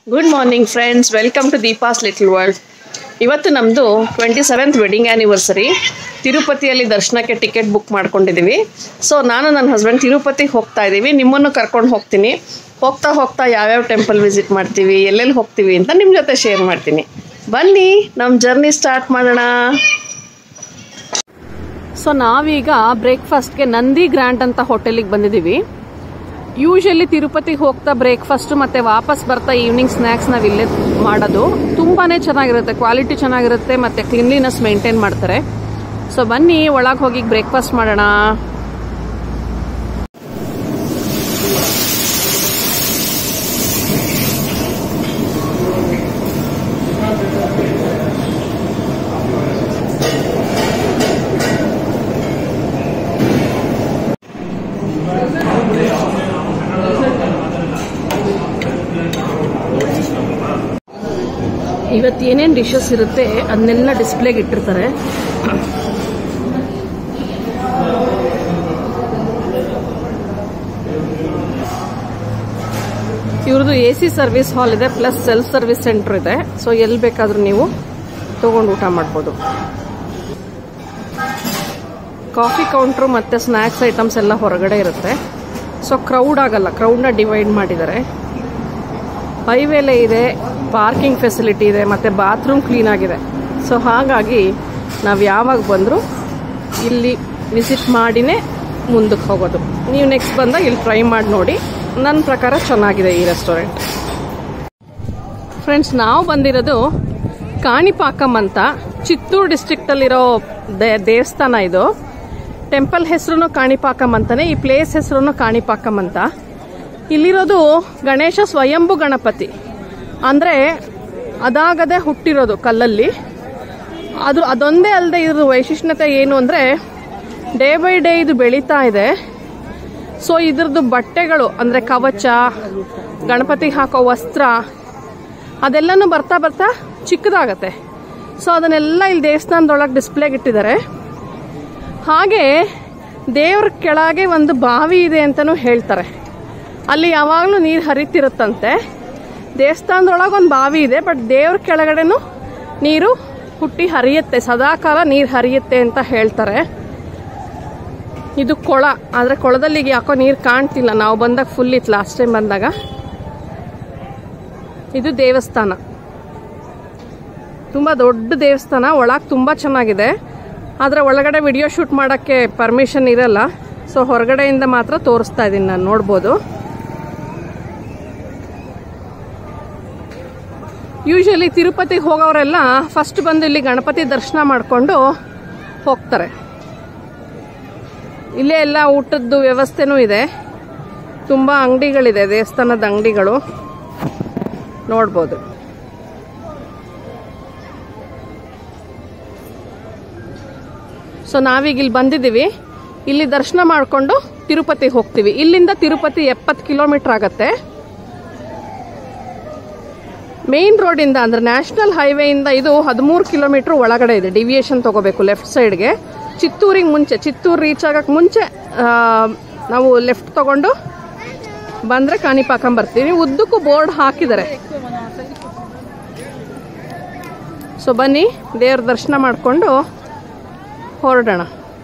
good morning friends welcome to Deepa's little world ಇವತ್ತು ನಮ್ಮದು twenty seventh wedding anniversary ತಿರುಪತಿಯಲ್ಲಿ ದರ್ಶನಕ್ಕೆ ಟಿಕೆಟ್ ಬುಕ್ ಮಾಡ್ಕೊಂಡಿದ್ದೀವಿ ಸೊ ನಾನು ನನ್ನ ಹಸ್ಬೆಂಡ್ ತಿರುಪತಿಗೆ ಹೋಗ್ತಾ ಇದ್ದೀವಿ ನಿಮ್ಮನ್ನು ಕರ್ಕೊಂಡು ಹೋಗ್ತೀನಿ ಹೋಗ್ತಾ ಹೋಗ್ತಾ ಯಾವ್ಯಾವ ಟೆಂಪಲ್ ವಿಸಿಟ್ ಮಾಡ್ತೀವಿ ಎಲ್ಲೆಲ್ಲಿ ಹೋಗ್ತೀವಿ ಅಂತ ನಿಮ್ಮ ಜೊತೆ ಶೇರ್ ಮಾಡ್ತೀನಿ ಬನ್ನಿ ನಮ್ಮ ಜರ್ನಿ ಸ್ಟಾರ್ಟ್ ಮಾಡೋಣ ಸೊ ನಾವೀಗ ಬ್ರೇಕ್ಫಾಸ್ಟ್ಗೆ ನಂದಿ ಗ್ರ್ಯಾಂಡ್ ಅಂತ ಹೋಟೆಲಿಗೆ ಬಂದಿದ್ದೀವಿ ಯೂಶಲಿ ತಿರುಪತಿಗೆ ಹೋಗ್ತಾ ಬ್ರೇಕ್ಫಾಸ್ಟ್ ಮತ್ತೆ ವಾಪಸ್ ಬರ್ತಾ ಈವ್ನಿಂಗ್ ಸ್ನ್ಯಾಕ್ಸ್ ನಾವು ಇಲ್ಲೇ ಮಾಡೋದು ತುಂಬಾನೇ ಚೆನ್ನಾಗಿರುತ್ತೆ ಕ್ವಾಲಿಟಿ ಚೆನ್ನಾಗಿರುತ್ತೆ ಮತ್ತೆ ಕ್ಲೀನ್ಲಿನೆಸ್ ಮೇಂಟೈನ್ ಮಾಡ್ತಾರೆ ಸೊ ಬನ್ನಿ ಒಳಗೆ ಹೋಗಿ ಬ್ರೇಕ್ಫಾಸ್ಟ್ ಮಾಡೋಣ ಇವತ್ತು ಏನೇನು ಡಿಶಸ್ ಇರುತ್ತೆ ಅದನ್ನೆಲ್ಲ ಡಿಸ್ಪ್ಲೇಗೆ ಇಟ್ಟಿರ್ತಾರೆ ಇವ್ರದ್ದು ಎ ಸಿ ಸರ್ವಿಸ್ ಹಾಲ್ ಇದೆ ಪ್ಲಸ್ ಸೆಲ್ಫ್ ಸರ್ವಿಸ್ ಸೆಂಟರ್ ಇದೆ ಸೊ ಎಲ್ಲಿ ಬೇಕಾದ್ರೂ ನೀವು ತಗೊಂಡು ಊಟ ಮಾಡ್ಬೋದು ಕಾಫಿ ಕೌಂಟ್ರು ಮತ್ತು ಸ್ನ್ಯಾಕ್ಸ್ ಐಟಮ್ಸ್ ಎಲ್ಲ ಹೊರಗಡೆ ಇರುತ್ತೆ ಸೊ ಕ್ರೌಡ್ ಆಗಲ್ಲ ಕ್ರೌಡ್ನ ಡಿವೈಡ್ ಮಾಡಿದ್ದಾರೆ ಹೈವೇಲೆ ಇದೆ ಪಾರ್ಕಿಂಗ್ ಫೆಸಿಲಿಟಿ ಇದೆ ಮತ್ತು ಬಾತ್ರೂಮ್ ಕ್ಲೀನ್ ಆಗಿದೆ ಸೊ ಹಾಗಾಗಿ ನಾವು ಯಾವಾಗ ಬಂದರೂ ಇಲ್ಲಿ ವಿಸಿಟ್ ಮಾಡಿನೇ ಮುಂದಕ್ಕೆ ಹೋಗೋದು ನೀವು ನೆಕ್ಸ್ಟ್ ಬಂದಾಗ ಇಲ್ಲಿ ಟ್ರೈ ಮಾಡಿ ನೋಡಿ ನನ್ನ ಪ್ರಕಾರ ಚೆನ್ನಾಗಿದೆ ಈ ರೆಸ್ಟೋರೆಂಟ್ ಫ್ರೆಂಡ್ಸ್ ನಾವು ಬಂದಿರೋದು ಕಾಣಿಪಾಕಂ ಅಂತ ಚಿತ್ತೂರು ಡಿಸ್ಟ್ರಿಕ್ಟಲ್ಲಿರೋ ದೇ ದೇವಸ್ಥಾನ ಇದು ಟೆಂಪಲ್ ಹೆಸರು ಕಾಣಿಪಾಕಂ ಅಂತಾನೆ ಈ ಪ್ಲೇಸ್ ಹೆಸರು ಕಾಣಿಪಾಕಂ ಅಂತ ಇಲ್ಲಿರೋದು ಗಣೇಶ ಸ್ವಯಂಭು ಗಣಪತಿ ಅಂದರೆ ಅದಾಗದೆ ಹುಟ್ಟಿರೋದು ಕಲ್ಲಲ್ಲಿ ಅದು ಅದೊಂದೇ ಅಲ್ಲದೆ ಇದ್ರ ವೈಶಿಷ್ಟ್ಯತೆ ಏನು ಅಂದರೆ ಡೇ ಬೈ ಡೇ ಇದು ಬೆಳೀತಾ ಇದೆ ಸೊ ಇದ್ರದ್ದು ಬಟ್ಟೆಗಳು ಅಂದರೆ ಕವಚ ಗಣಪತಿಗೆ ಹಾಕೋ ವಸ್ತ್ರ ಅದೆಲ್ಲನೂ ಬರ್ತಾ ಬರ್ತಾ ಚಿಕ್ಕದಾಗತ್ತೆ ಸೊ ಅದನ್ನೆಲ್ಲ ಇಲ್ಲಿ ದೇವಸ್ಥಾನದೊಳಗೆ ಡಿಸ್ಪ್ಲೇಗೆ ಇಟ್ಟಿದ್ದಾರೆ ಹಾಗೆ ದೇವ್ರ ಕೆಳಗೆ ಒಂದು ಬಾವಿ ಇದೆ ಅಂತಲೂ ಹೇಳ್ತಾರೆ ಅಲ್ಲಿ ಯಾವಾಗಲೂ ನೀರು ಹರಿತಿರುತ್ತಂತೆ ದೇವಸ್ಥಾನದೊಳಗೆ ಒಂದು ಬಾವಿ ಇದೆ ಬಟ್ ದೇವ್ರ ಕೆಳಗಡೆನೂ ನೀರು ಹುಟ್ಟಿ ಹರಿಯುತ್ತೆ ಸದಾಕಾಲ ನೀರು ಹರಿಯುತ್ತೆ ಅಂತ ಹೇಳ್ತಾರೆ ಇದು ಕೊಳ ಆದರೆ ಕೊಳದಲ್ಲಿ ಈಗ ಯಾಕೋ ನೀರು ಕಾಣ್ತಿಲ್ಲ ನಾವು ಬಂದಾಗ ಫುಲ್ ಇತ್ತು ಲಾಸ್ಟ್ ಟೈಮ್ ಬಂದಾಗ ಇದು ದೇವಸ್ಥಾನ ತುಂಬ ದೊಡ್ಡ ದೇವಸ್ಥಾನ ಒಳಗೆ ತುಂಬ ಚೆನ್ನಾಗಿದೆ ಆದರೆ ಒಳಗಡೆ ವಿಡಿಯೋ ಶೂಟ್ ಮಾಡೋಕ್ಕೆ ಪರ್ಮಿಷನ್ ಇರಲ್ಲ ಸೊ ಹೊರಗಡೆಯಿಂದ ಮಾತ್ರ ತೋರಿಸ್ತಾ ಇದ್ದೀನಿ ನಾನು ನೋಡ್ಬೋದು ಯೂಶಲಿ ತಿರುಪತಿಗೆ ಹೋಗೋರೆಲ್ಲ ಫಸ್ಟ್ ಬಂದು ಇಲ್ಲಿ ಗಣಪತಿ ದರ್ಶನ ಮಾಡಿಕೊಂಡು ಹೋಗ್ತಾರೆ ಇಲ್ಲೇ ಎಲ್ಲ ಊಟದ್ದು ವ್ಯವಸ್ಥೆನೂ ಇದೆ ತುಂಬ ಅಂಗಡಿಗಳಿದೆ ದೇವಸ್ಥಾನದ ಅಂಗಡಿಗಳು ನೋಡ್ಬೋದು ಸೊ ನಾವೀಗ ಇಲ್ಲಿ ಬಂದಿದ್ದೀವಿ ಇಲ್ಲಿ ದರ್ಶನ ಮಾಡಿಕೊಂಡು ತಿರುಪತಿಗೆ ಹೋಗ್ತೀವಿ ಇಲ್ಲಿಂದ ತಿರುಪತಿ ಎಪ್ಪತ್ತು ಕಿಲೋಮೀಟರ್ ಆಗತ್ತೆ ಮೇನ್ ರೋಡಿಂದ ಅಂದ್ರೆ ನ್ಯಾಷನಲ್ ಹೈವೇಯಿಂದ ಇದು ಹದಿಮೂರು ಕಿಲೋಮೀಟರ್ ಒಳಗಡೆ ಇದೆ ಡಿವಿಯೇಷನ್ ತಗೋಬೇಕು ಲೆಫ್ಟ್ ಸೈಡ್ಗೆ ಚಿತ್ತೂರಿಗೆ ಮುಂಚೆ ಚಿತ್ತೂರು ರೀಚ್ ಆಗಕ್ಕೆ ಮುಂಚೆ ಆ, ನಾವು ಲೆಫ್ಟ್ ತಗೊಂಡು ಬಂದರೆ ಕಾಣಿಪಾಕಂ ಬರ್ತೀವಿ ಉದ್ದಕ್ಕೂ ಬೋರ್ಡ್ ಹಾಕಿದ್ದಾರೆ ಸೊ ಬನ್ನಿ ದೇವ್ರ ದರ್ಶನ ಮಾಡಿಕೊಂಡು ಹೊರಡೋಣ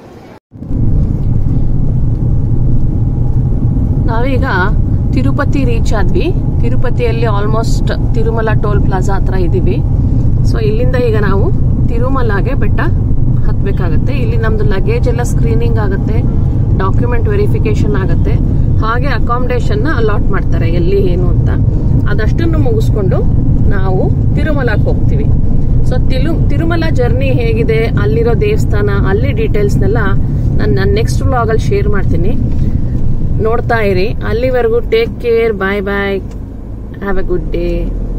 ನಾವೀಗ ತಿರುಪತಿ ರೀಚ್ ಆದ್ವಿ ತಿರುಪತಿಯಲ್ಲಿ ಆಲ್ಮೋಸ್ಟ್ ತಿರುಮಲ ಟೋಲ್ ಪ್ಲಾಜಾ ಹತ್ರ ಇದ್ದೀವಿ ಸೊ ಇಲ್ಲಿಂದ ಈಗ ನಾವು ತಿರುಮಲಾಗೆ ಬೆಟ್ಟ ಹತ್ಬೇಕಾಗತ್ತೆ ಇಲ್ಲಿ ನಮ್ದು ಲಗೇಜ್ ಎಲ್ಲ ಸ್ಕ್ರೀನಿಂಗ್ ಆಗುತ್ತೆ ಡಾಕ್ಯುಮೆಂಟ್ ವೆರಿಫಿಕೇಶನ್ ಆಗುತ್ತೆ ಹಾಗೆ ಅಕಾಮಿಡೇಷನ್ ಅಲಾಟ್ ಮಾಡ್ತಾರೆ ಎಲ್ಲಿ ಏನು ಅಂತ ಅದಷ್ಟನ್ನು ಮುಗಿಸ್ಕೊಂಡು ನಾವು ತಿರುಮಲಕ್ಕೆ ಹೋಗ್ತೀವಿ ಸೊ ತಿರು ತಿರುಮಲ ಜರ್ನಿ ಹೇಗಿದೆ ಅಲ್ಲಿರೋ ದೇವಸ್ಥಾನ ಅಲ್ಲಿ ಡೀಟೇಲ್ಸ್ನೆಲ್ಲ ನಾನು ನನ್ನ ನೆಕ್ಸ್ಟ್ ವ್ಲಾಗಲ್ಲಿ ಶೇರ್ ಮಾಡ್ತೀನಿ ನೋಡ್ತಾ ಇರಿ ಅಲ್ಲಿವರೆಗೂ take care bye bye have a good day